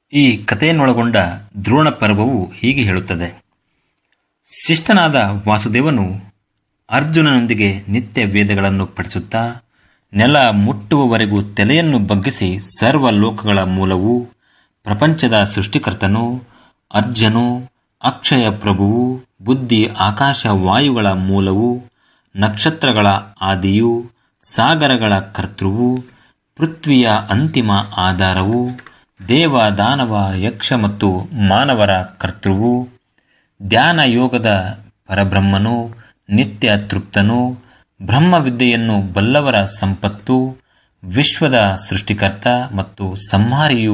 ಈ ಕಥೆಯನ್ನೊಳಗೊಂಡ ದ್ರೋಣ ಪರ್ವವು ಹೀಗೆ ಹೇಳುತ್ತದೆ ಶಿಷ್ಟನಾದ ವಾಸುದೇವನು ಅರ್ಜುನನೊಂದಿಗೆ ನಿತ್ಯ ವೇದಗಳನ್ನು ಪಠಿಸುತ್ತಾ ನೆಲ ಮುಟ್ಟುವವರೆಗೂ ತಲೆಯನ್ನು ಬಗ್ಗಿಸಿ ಸರ್ವ ಲೋಕಗಳ ಮೂಲವು ಪ್ರಪಂಚದ ಸೃಷ್ಟಿಕರ್ತನು ಅರ್ಜನು ಅಕ್ಷಯ ಪ್ರಭುವು ಬುದ್ಧಿ ಆಕಾಶ ವಾಯುಗಳ ಮೂಲವು ನಕ್ಷತ್ರಗಳ ಆದಿಯು ಸಾಗರಗಳ ಕರ್ತೃವು ಪೃಥ್ವಿಯ ಅಂತಿಮ ಆಧಾರವು ದೇವ ದಾನವ ಯಕ್ಷ ಮತ್ತು ಮಾನವರ ಕರ್ತೃವು ಧ್ಯಾನ ಯೋಗದ ಪರಬ್ರಹ್ಮನು ನಿತ್ಯ ತೃಪ್ತನು ಬ್ರಹ್ಮವಿದ್ಯೆಯನ್ನು ಬಲ್ಲವರ ಸಂಪತ್ತು ವಿಶ್ವದ ಸೃಷ್ಟಿಕರ್ತ ಮತ್ತು ಸಂಹಾರಿಯು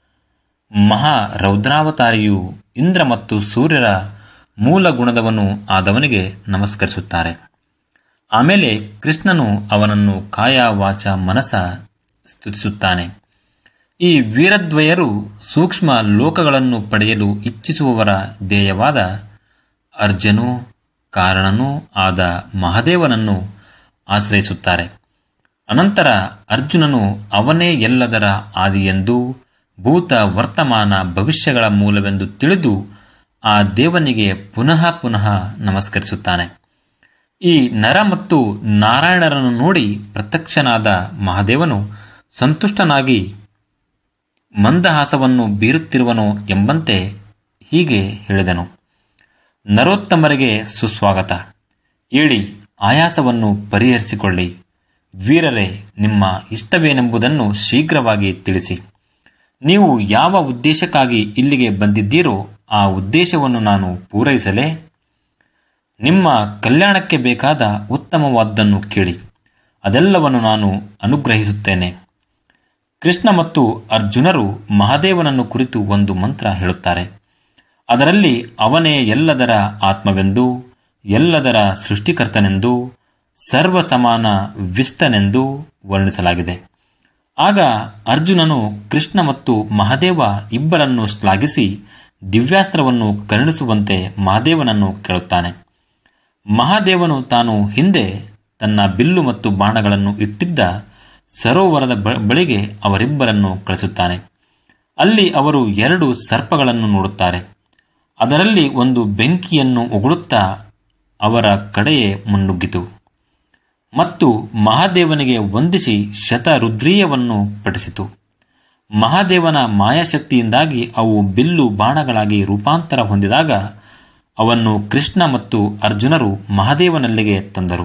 ಮಹಾ ರೌದ್ರಾವತಾರಿಯು ಇಂದ್ರ ಮತ್ತು ಸೂರ್ಯರ ಮೂಲ ಗುಣದವನು ಆದವನಿಗೆ ನಮಸ್ಕರಿಸುತ್ತಾರೆ ಆಮೇಲೆ ಕೃಷ್ಣನು ಅವನನ್ನು ಕಾಯ ವಾಚ ಮನಸ ಸ್ತುತಿಸುತ್ತಾನೆ ಈ ವೀರದ್ವಯರು ಸೂಕ್ಷ್ಮ ಲೋಕಗಳನ್ನು ಪಡೆಯಲು ಇಚ್ಛಿಸುವವರ ಧ್ಯೇಯವಾದ ಅರ್ಜನು ಕಾರಣನೂ ಆದ ಮಹಾದೇವನನ್ನು ಆಶ್ರಯಿಸುತ್ತಾರೆ ಅನಂತರ ಅರ್ಜುನನು ಅವನೇ ಎಲ್ಲದರ ಆದಿಯೆಂದು ಭೂತ ವರ್ತಮಾನ ಭವಿಷ್ಯಗಳ ಮೂಲವೆಂದು ತಿಳಿದು ಆ ದೇವನಿಗೆ ಪುನಃ ಪುನಃ ನಮಸ್ಕರಿಸುತ್ತಾನೆ ಈ ನರ ಮತ್ತು ನಾರಾಯಣರನ್ನು ನೋಡಿ ಪ್ರತ್ಯಕ್ಷನಾದ ಮಹಾದೇವನು ಸಂತುಷ್ಟನಾಗಿ ಮಂದಹಾಸವನ್ನು ಬೀರುತ್ತಿರುವನು ಎಂಬಂತೆ ಹೀಗೆ ಹೇಳಿದನು ನರೋತ್ತಮರಿಗೆ ಸುಸ್ವಾಗತ ಏಳಿ ಆಯಾಸವನ್ನು ಪರಿಹರಿಸಿಕೊಳ್ಳಿ ವೀರರೇ ನಿಮ್ಮ ಇಷ್ಟವೇನೆಂಬುದನ್ನು ಶೀಘ್ರವಾಗಿ ತಿಳಿಸಿ ನೀವು ಯಾವ ಉದ್ದೇಶಕ್ಕಾಗಿ ಇಲ್ಲಿಗೆ ಬಂದಿದ್ದೀರೋ ಆ ಉದ್ದೇಶವನ್ನು ನಾನು ಪೂರೈಸಲೇ ನಿಮ್ಮ ಕಲ್ಯಾಣಕ್ಕೆ ಬೇಕಾದ ಉತ್ತಮವಾದ್ದನ್ನು ಕೇಳಿ ಅದೆಲ್ಲವನ್ನು ನಾನು ಅನುಗ್ರಹಿಸುತ್ತೇನೆ ಕೃಷ್ಣ ಮತ್ತು ಅರ್ಜುನರು ಮಹಾದೇವನನ್ನು ಕುರಿತು ಒಂದು ಮಂತ್ರ ಹೇಳುತ್ತಾರೆ ಅದರಲ್ಲಿ ಅವನೇ ಎಲ್ಲದರ ಆತ್ಮವೆಂದು ಎಲ್ಲದರ ಸೃಷ್ಟಿಕರ್ತನೆಂದು ಸರ್ವ ಸಮಾನ ವಿಷ್ಟನೆಂದು ವರ್ಣಿಸಲಾಗಿದೆ ಆಗ ಅರ್ಜುನನು ಕೃಷ್ಣ ಮತ್ತು ಮಹಾದೇವ ಇಬ್ಬರನ್ನು ಶ್ಲಾಘಿಸಿ ದಿವ್ಯಾಸ್ತ್ರವನ್ನು ಕರುಣಿಸುವಂತೆ ಮಹಾದೇವನನ್ನು ಕೇಳುತ್ತಾನೆ ಮಹಾದೇವನು ತಾನು ಹಿಂದೆ ತನ್ನ ಬಿಲ್ಲು ಮತ್ತು ಬಾಣಗಳನ್ನು ಇಟ್ಟಿದ್ದ ಸರೋವರದ ಬಳಿಗೆ ಅವರಿಬ್ಬರನ್ನು ಕಳಿಸುತ್ತಾನೆ ಅಲ್ಲಿ ಅವರು ಎರಡು ಸರ್ಪಗಳನ್ನು ನೋಡುತ್ತಾರೆ ಅದರಲ್ಲಿ ಒಂದು ಬೆಂಕಿಯನ್ನು ಉಗುಳುತ್ತಾ ಅವರ ಕಡೆಯೇ ಮುನ್ನುಗ್ಗಿತು ಮತ್ತು ಮಹಾದೇವನಿಗೆ ವಂದಿಸಿ ಶತರುದ್ರೀಯವನ್ನು ಪಠಿಸಿತು ಮಹಾದೇವನ ಮಾಯಾಶಕ್ತಿಯಿಂದಾಗಿ ಅವು ಬಿಲ್ಲು ಬಾಣಗಳಾಗಿ ರೂಪಾಂತರ ಹೊಂದಿದಾಗ ಅವನ್ನು ಕೃಷ್ಣ ಮತ್ತು ಅರ್ಜುನರು ಮಹಾದೇವನಲ್ಲಿಗೆ ತಂದರು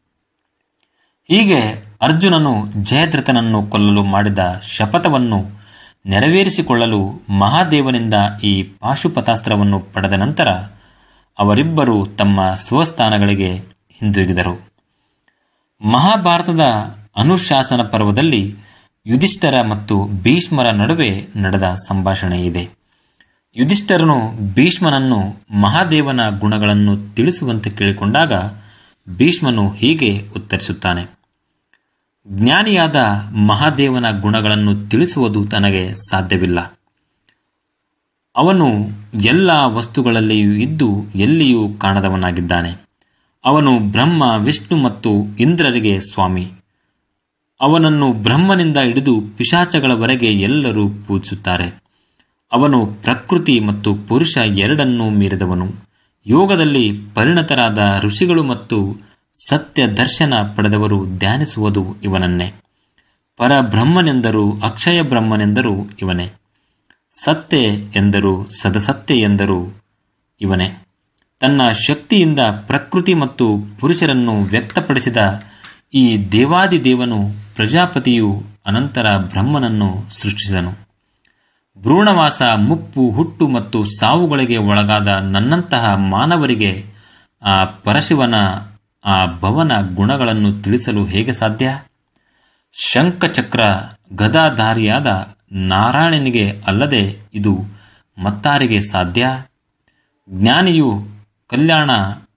ಹೀಗೆ ಅರ್ಜುನನು ಜಯದ್ರಥನನ್ನು ಕೊಲ್ಲಲು ಮಾಡಿದ ಶಪಥವನ್ನು ನೆರವೇರಿಸಿಕೊಳ್ಳಲು ಮಹಾದೇವನಿಂದ ಈ ಪಾಶುಪತಾಸ್ತ್ರವನ್ನು ಪಡೆದ ನಂತರ ಅವರಿಬ್ಬರು ತಮ್ಮ ಸ್ವಸ್ಥಾನಗಳಿಗೆ ಹಿಂದಿರುಗಿದರು ಮಹಾಭಾರತದ ಅನುಶಾಸನ ಪರ್ವದಲ್ಲಿ ಯುಧಿಷ್ಠರ ಮತ್ತು ಭೀಷ್ಮರ ನಡುವೆ ನಡೆದ ಸಂಭಾಷಣೆ ಇದೆ ಯುಧಿಷ್ಠರನು ಭೀಷ್ಮನನ್ನು ಮಹಾದೇವನ ಗುಣಗಳನ್ನು ತಿಳಿಸುವಂತೆ ಕೇಳಿಕೊಂಡಾಗ ಭೀಷ್ಮನು ಹೀಗೆ ಉತ್ತರಿಸುತ್ತಾನೆ ಜ್ಞಾನಿಯಾದ ಮಹಾದೇವನ ಗುಣಗಳನ್ನು ತಿಳಿಸುವುದು ತನಗೆ ಸಾಧ್ಯವಿಲ್ಲ ಅವನು ಎಲ್ಲ ವಸ್ತುಗಳಲ್ಲಿಯೂ ಇದ್ದು ಎಲ್ಲಿಯೂ ಕಾಣದವನಾಗಿದ್ದಾನೆ ಅವನು ಬ್ರಹ್ಮ ವಿಷ್ಣು ಮತ್ತು ಇಂದ್ರರಿಗೆ ಸ್ವಾಮಿ ಅವನನ್ನು ಬ್ರಹ್ಮನಿಂದ ಹಿಡಿದು ಪಿಶಾಚಗಳವರೆಗೆ ಎಲ್ಲರೂ ಪೂಜಿಸುತ್ತಾರೆ ಅವನು ಪ್ರಕೃತಿ ಮತ್ತು ಪುರುಷ ಎರಡನ್ನೂ ಮೀರಿದವನು ಯೋಗದಲ್ಲಿ ಪರಿಣತರಾದ ಋಷಿಗಳು ಮತ್ತು ಸತ್ಯ ದರ್ಶನ ಪಡೆದವರು ಧ್ಯಾನಿಸುವುದು ಇವನನ್ನೇ ಪರಬ್ರಹ್ಮನೆಂದರೂ ಅಕ್ಷಯ ಬ್ರಹ್ಮನೆಂದರೂ ಇವನೇ ಸತ್ಯ ಎಂದರು ಸದಸತ್ಯ ಎಂದರು ಇವನೇ ತನ್ನ ಶಕ್ತಿಯಿಂದ ಪ್ರಕೃತಿ ಮತ್ತು ಪುರುಷರನ್ನು ವ್ಯಕ್ತಪಡಿಸಿದ ಈ ದೇವಾದಿದೇವನು ಪ್ರಜಾಪತಿಯು ಅನಂತರ ಬ್ರಹ್ಮನನ್ನು ಸೃಷ್ಟಿಸಿದನು ಭ್ರೂಣವಾಸ ಮುಪ್ಪು ಹುಟ್ಟು ಮತ್ತು ಸಾವುಗಳಿಗೆ ಒಳಗಾದ ನನ್ನಂತಹ ಮಾನವರಿಗೆ ಆ ಪರಶಿವನ ಆ ಭವನ ಗುಣಗಳನ್ನು ತಿಳಿಸಲು ಹೇಗೆ ಸಾಧ್ಯ ಶಂಖಚಕ್ರ ಗದಾಧಾರಿಯಾದ ನಾರಾಯಣನಿಗೆ ಅಲ್ಲದೆ ಇದು ಮತ್ತಾರಿಗೆ ಸಾಧ್ಯ ಜ್ಞಾನಿಯು ಕಲ್ಯಾಣ